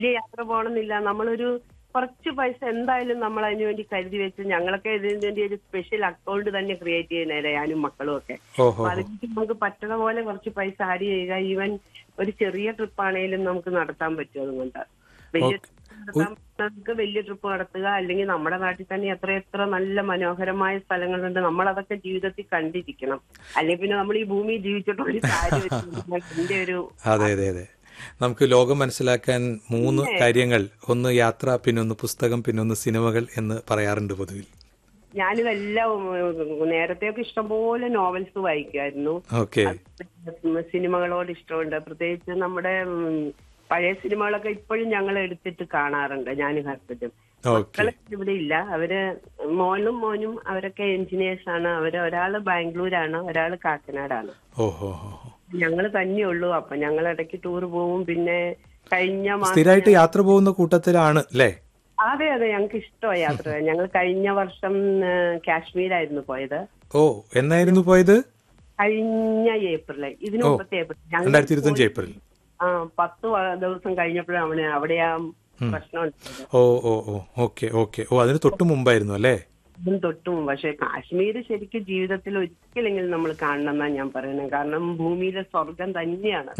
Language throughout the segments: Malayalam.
വലിയ യാത്ര പോകണമെന്നില്ല നമ്മളൊരു കുറച്ച് പൈസ എന്തായാലും നമ്മൾ അതിനു വേണ്ടി കരുതി വെച്ച് ഞങ്ങളൊക്കെ ഇതിനു വേണ്ടി ഒരു സ്പെഷ്യൽ അക്കൗണ്ട് തന്നെ ക്രിയേറ്റ് ചെയ്യുന്നേരെ ഞാനും മക്കളും ഒക്കെ ഓഹോ അപ്പൊ അതിലേക്ക് നമുക്ക് പറ്റുന്ന പോലെ കുറച്ച് പൈസ ആഡ് ചെയ്യുക ഈവൻ ഒരു ചെറിയ ട്രിപ്പ് ആണെങ്കിലും നമുക്ക് നടത്താൻ പറ്റും അതുകൊണ്ട് വലിയ ഓക്കെ. trip നടത്താൻ നമുക്ക് വലിയ ട്രിപ്പ് നടത്തുക അല്ലെങ്കിൽ നമ്മുടെ നാട്ടിൽ തന്നെ എത്ര എത്ര നല്ല മനോഹരമായ സ്ഥലങ്ങളുണ്ട് നമ്മൾ അതൊക്കെ ജീവിതത്തിൽ കണ്ടിരിക്കണം അല്ലെങ്കിൽ പിന്നെ നമ്മൾ ഈ ഭൂമി ജീവിച്ചിട്ട് ഒരു കാര്യം എന്റെ ഒരു അതെ അതെ അതെ നമുക്ക് ലോകം മനസ്സിലാക്കാൻ മൂന്ന് കാര്യങ്ങൾ ഒന്ന് യാത്ര പിന്നൊന്ന് പുസ്തകം പിന്നൊന്ന് സിനിമകൾ എന്ന് പറയാറുണ്ട് പൊതുവിൽ ഞാനിതെല്ലാം ഉം, നേരത്തെയൊക്കെ ഇഷ്ടംപോലെ നോവൽസ് വായിക്കുമായിരുന്നു ഓക്കെ സിനിമകളോട് ഇഷ്ടമുണ്ട് പ്രത്യേകിച്ച് നമ്മുടെ ഉം, പഴയ സിനിമകളൊക്കെ ഇപ്പോഴും ഞങ്ങൾ എടുത്തിട്ട് കാണാറുണ്ട് ഞാനും ഹസ്ബൻഡും ഓക്കെ മക്കള് ഇവിടെ ഇല്ല അവര് മോനും മോനും അവരൊക്കെ എഞ്ചിനീയേഴ്സ് ആണ് അവര് ഒരാള് ബാംഗ്ലൂരാണ് ഒരാള് കാക്കനാടാണ് ഓഹോ ഹോ ഞങ്ങൾ തന്നെയുള്ളൂ അപ്പൊ ഞങ്ങൾ ഇടയ്ക്ക് ടൂർ പോവും പിന്നെ കഴിഞ്ഞ മാസം സ്ഥിരമായിട്ട് യാത്ര പോകുന്ന കൂട്ടത്തിലാണ് അല്ലേ അതെ അതെ ഞങ്ങൾക്ക് ഇഷ്ടമായി യാത്ര ഞങ്ങൾ കഴിഞ്ഞ വർഷം ആ, കാശ്മീരായിരുന്നു പോയത് ഓ എന്നായിരുന്നു പോയത് കഴിഞ്ഞ ഏപ്രിൽ ഇതിനു ഓ, മുമ്പത്തെ ഏപ്രിൽ ഞങ്ങൾ രണ്ടായിരത്തി ഇരുപത്തഞ്ച് ഏപ്രിൽ ആ പത്ത് വ- ദിവസം കഴിഞ്ഞപ്പോഴാണ് അവിടെ ആ പ്രശ്നം ഉണ്ടായത് ഓ ഓ ഓ ഓക്കെ ഓക്കെ ഓ അതിന് തൊട്ട് മുമ്പായിരുന്നു അല്ലേ അതും തൊട്ടും പക്ഷെ കാശ്മീർ ശരിക്കും ജീവിതത്തിൽ ഒരിക്കലെങ്കിലും നമ്മൾ കാണണം എന്നാ ഞാൻ പറയുന്നത് കാരണം ഭൂമിയിലെ സ്വർഗം തന്നെയാണ്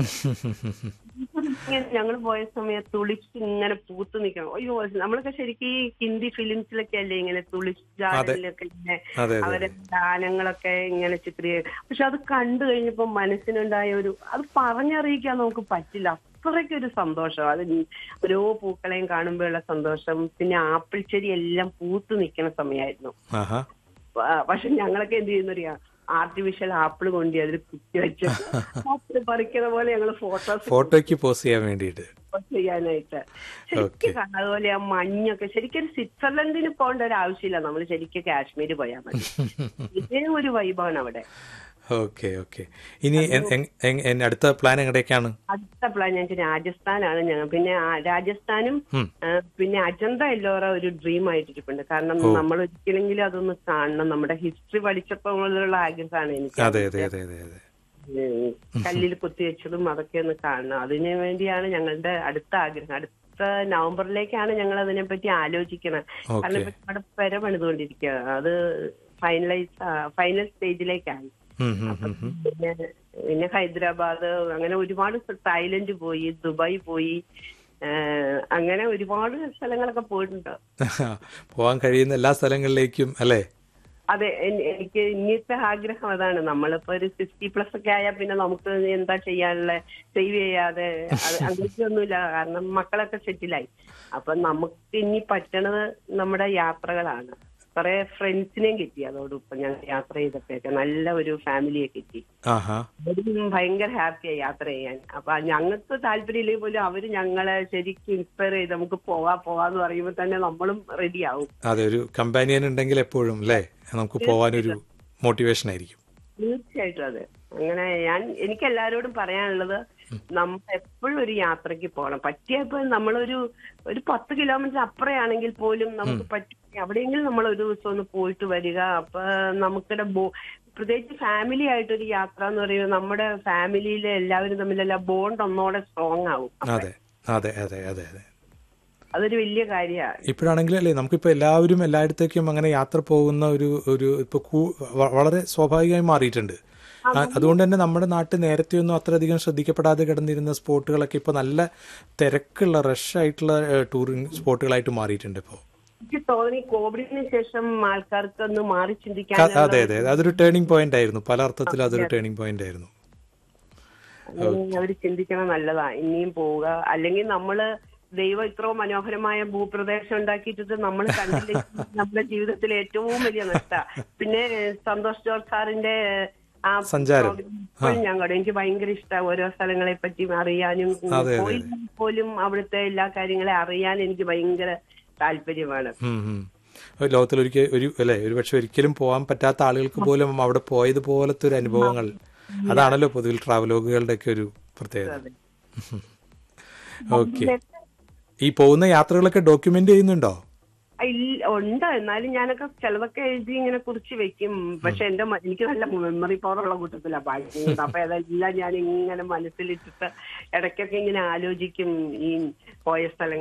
ഞങ്ങൾ പോയ സമയത്ത് തുളിച്ച് ഇങ്ങനെ പൂത്ത് നിൽക്കണം അയ്യോ നമ്മളൊക്കെ ശരിക്കും ഈ ഹിന്ദി ഫിലിംസിലൊക്കെ അല്ലേ ഇങ്ങനെ തുളിച്ചാലൊക്കെ ഇങ്ങനെ അതെ അതെ അവരെ ഗാനങ്ങളൊക്കെ ഇങ്ങനെ ചിത്രീകരിക്കും പക്ഷെ അത് കണ്ടു കഴിഞ്ഞപ്പോ മനസ്സിനുണ്ടായ ഒരു അത് പറഞ്ഞറിയിക്കാൻ നമുക്ക് പറ്റില്ല അത്രയ്ക്ക് ഒരു സന്തോഷം അത് ഓരോ പൂക്കളെയും കാണുമ്പോഴുള്ള സന്തോഷം പിന്നെ ആപ്പിൾ ചെടി എല്ലാം പൂത്ത് നിൽക്കുന്ന സമയമായിരുന്നു ആഹാ പ- പക്ഷെ ഞങ്ങളൊക്കെ എന്ത് ചെയ്യുന്നറിയാ ആർട്ടിഫിഷ്യൽ ആപ്പിൾ കൊണ്ട് അതിൽ കുത്തി വെച്ച് ആപ്പിൾ പറിക്കുന്ന പോലെ ഞങ്ങൾ ഫോട്ടോസ് ഫോട്ടോയ്ക്ക് പോസ്റ്റ് ചെയ്യാൻ വേണ്ടിയിട്ട് ചെയ്യാനായിട്ട് ശരിക്കും കാണാം. അതുപോലെ ആ മഞ്ഞൊക്കെ ശരിക്കും ഒരു സ്വിറ്റ്സർലൻഡിന് പോകേണ്ട ഒരു ആവശ്യമില്ല നമ്മൾ ശരിക്കും കാശ്മീർ പോയാൽ മതി ഇതേ ഒരു വൈബാണ് അവിടെ ഓക്കെ ഓക്കെ ഇനി എ- എ- എ- എ- അടുത്ത പ്ലാൻ എങ്ങടേക്കാണ് അടുത്ത പ്ലാൻ ഞങ്ങൾക്ക് രാജസ്ഥാനാണ് ഞങ്ങൾ പിന്നെ ആ രാജസ്ഥാനും ഉം. ആ, പിന്നെ അജന്ത എല്ലോറ ഒരു ഡ്രീം ആയിട്ടിരിപ്പുണ്ട് കാരണം നമ്മൾ ഒരിക്കലെങ്കിലും അതൊന്ന് കാണണം നമ്മുടെ ഹിസ്റ്ററി പഠിച്ചപ്പോൾ മുതലുള്ള ആഗ്രഹമാണ് എനിക്ക് അതെ അതെ അതെ അതെ അതെ ഉം, കല്ലിൽ കുത്തിവെച്ചതും അതൊക്കെ ഒന്ന് കാണണം അതിനു വേണ്ടിയാണ് ഞങ്ങളുടെ അടുത്ത ആഗ്രഹം അടുത്ത നവംബറിലേക്കാണ് ഞങ്ങൾ അതിനെപ്പറ്റി ആലോചിക്കുന്നത് കാരണം ഇപ്പൊ നമ്മുടെ പെര പണിതുകൊണ്ടിരിക്കുക അത് ഫൈനലൈസ് ഫൈനൽ സ്റ്റേജിലേക്കായി ഉം, ഉം, ഉം, ഉം. പിന്നെ പിന്നെ ഹൈദരാബാദ് അങ്ങനെ ഒരുപാട് സ്ഥ- തായ്ലൻഡ് പോയി ദുബായ് പോയി ഏഹ് അങ്ങനെ ഒരുപാട് സ്ഥലങ്ങളൊക്കെ പോയിട്ടുണ്ട് പോവാൻ കഴിയുന്ന എല്ലാ സ്ഥലങ്ങളിലേക്കും അല്ലേ അതെ എൻ- എനിക്ക് ഇനിയത്തെ ആഗ്രഹം അതാണ് നമ്മളിപ്പോ ഒരു സിക്സ്റ്റി പ്ലസ് ഒക്കെ ആയാൽ പിന്നെ നമുക്ക് എന്താ ചെയ്യാനുള്ള സേവ് ചെയ്യാതെ അത് അങ്ങനത്തെ ഒന്നുമില്ല കാരണം മക്കളൊക്കെ സെറ്റിലായി അപ്പൊ നമുക്ക് ഇനി പറ്റണത് നമ്മുടെ യാത്രകളാണ് കുറെ ഫ്രണ്ട്സിനെയും കിട്ടി അതോടൊപ്പം ഞങ്ങൾ യാത്ര ചെയ്തപ്പോഴൊക്കെ നല്ല ഒരു ഫാമിലിയെ കിട്ടി ആഹാ അവരും ഭയങ്കര ഹാപ്പിയായി യാത്ര ചെയ്യാൻ അപ്പൊ ഞങ്ങൾക്ക് താല്പര്യമില്ലെങ്കിൽ പോലും അവര് ഞങ്ങളെ ശരിക്കും ഇൻസ്പയർ ചെയ്ത് നമുക്ക് പോവാ പോവാന്ന് പറയുമ്പോൾ തന്നെ നമ്മളും റെഡി ആവും അതെ ഒരു കമ്പാനിയൻ ഉണ്ടെങ്കിൽ എപ്പോഴും അല്ലേ നമുക്ക് പോവാനൊരു മോട്ടിവേഷൻ ആയിരിക്കും തീർച്ചയായിട്ടും അതെ അങ്ങനെ ഞാൻ എനിക്ക് എല്ലാരോടും പറയാനുള്ളത് നമ്മൾ എപ്പോഴും ഒരു യാത്രയ്ക്ക് പോകണം പറ്റിയപ്പോ നമ്മളൊരു ഒരു പത്ത് കിലോമീറ്റർ അപ്പുറയാണെങ്കിൽ പോലും നമുക്ക് പറ്റും എവിടെയെങ്കിലും നമ്മൾ ഒരു ദിവസം ഒന്ന് പോയിട്ട് വരിക അപ്പൊ നമുക്കിടെ ബോ പ്രത്യേകിച്ച് ഫാമിലി ആയിട്ടൊരു യാത്ര എന്ന് പറയുമ്പോൾ നമ്മുടെ ഫാമിലിയിലെ എല്ലാവരും തമ്മിലുള്ള ബോണ്ട് ഒന്നോടെ സ്ട്രോങ് ആവും അതെ അതെ അതെ അതെ അതെ അതൊരു വലിയ കാര്യമാണ് ഇപ്പോഴാണെങ്കിൽ അല്ലേ നമുക്കിപ്പോ എല്ലാവരും എല്ലായിടത്തേക്കും അങ്ങനെ യാത്ര പോകുന്ന ഒരു ഒരു ഇപ്പൊ കൂ- വ- വളരെ സ്വാഭാവികമായി മാറിയിട്ടുണ്ട് ആ, അതുകൊണ്ട് തന്നെ നമ്മുടെ നാട്ടിൽ നേരത്തെയൊന്നും അത്രയധികം ശ്രദ്ധിക്കപ്പെടാതെ കിടന്നിരുന്ന സ്പോട്ടുകളൊക്കെ ഇപ്പൊ നല്ല തിരക്കുള്ള റഷ് ആയിട്ടുള്ള ടൂറിംഗ് സ്പോട്ടുകളായിട്ട് മാറിയിട്ടുണ്ട് ഇപ്പോൾ എനിക്ക് തോന്നി കോവിഡിന് ശേഷം ആൾക്കാർക്ക് ഒന്ന് മാറി ക- ചിന്തിക്കാൻ അതെ അതെ അതൊരു ടേണിംഗ് പോയിന്റ് ആയിരുന്നു പല അർത്ഥത്തിലും അതൊരു ടേണിംഗ് പോയിന്റ് ആയിരുന്നു അവർ ചിന്തിക്കണം നല്ലതാ ഇനിയും പോവുക അല്ലെങ്കിൽ നമ്മള് ദൈവം ഇത്രയും മനോഹരമായ ഭൂപ്രദേശം ഉണ്ടാക്കിയിട്ട് നമ്മൾ കണ്ടില്ലെങ്കിൽ നമ്മുടെ ജീവിതത്തിലെ ഏറ്റവും വലിയ നഷ്ട പിന്നെ സന്തോഷ് ജോർജ് സാറിന്റെ ആ സഞ്ചാരം. program ഇപ്പോഴും ഞാൻ കാണും എനിക്ക് ഭയങ്കര ഇഷ്ടമാണ് ഓരോ സ്ഥലങ്ങളെ പറ്റി അറിയാനും അതെ, പോയി പോലും അവിടുത്തെ എല്ലാ കാര്യങ്ങളെ അറിയാൻ എനിക്ക് ഭയങ്കര താല്പര്യമാണ് ഉം, ഉം. ലോകത്തിൽ ഒരിക്കൽ ഒരു അല്ലെ ഒരു പക്ഷെ ഒരിക്കലും പോകാൻ പറ്റാത്ത ആളുകൾക്ക് പോലും അവിടെ പോയതുപോലത്തെ ഒരു അനുഭവങ്ങൾ അതാണല്ലോ പൊതുവിൽ ട്രാവലോഗുകളുടെ ഒക്കെ ഒരു പ്രത്യേകത ഓക്കെ ഈ പോകുന്ന യാത്രകളൊക്കെ ഡോക്യുമെന്റ് ചെയ്യുന്നുണ്ടോ ഇല്ല ഉണ്ട് എന്നാലും ഞാനൊക്കെ ചിലതൊക്കെ എഴുതി ഇങ്ങനെ കുറിച്ച് വെക്കും പക്ഷെ എന്റെ മ- എനിക്ക് നല്ല മെമ്മറി പവർ ഉള്ള കൂട്ടത്തിലാണ് പാടുന്നത് അപ്പൊ അതെല്ലാം ഞാൻ ഇങ്ങനെ മനസ്സിലിട്ടിട്ട് ഇടയ്ക്കൊക്കെ ഇങ്ങനെ ആലോചിക്കും ഈ പോയ സ്ഥലങ്ങൾ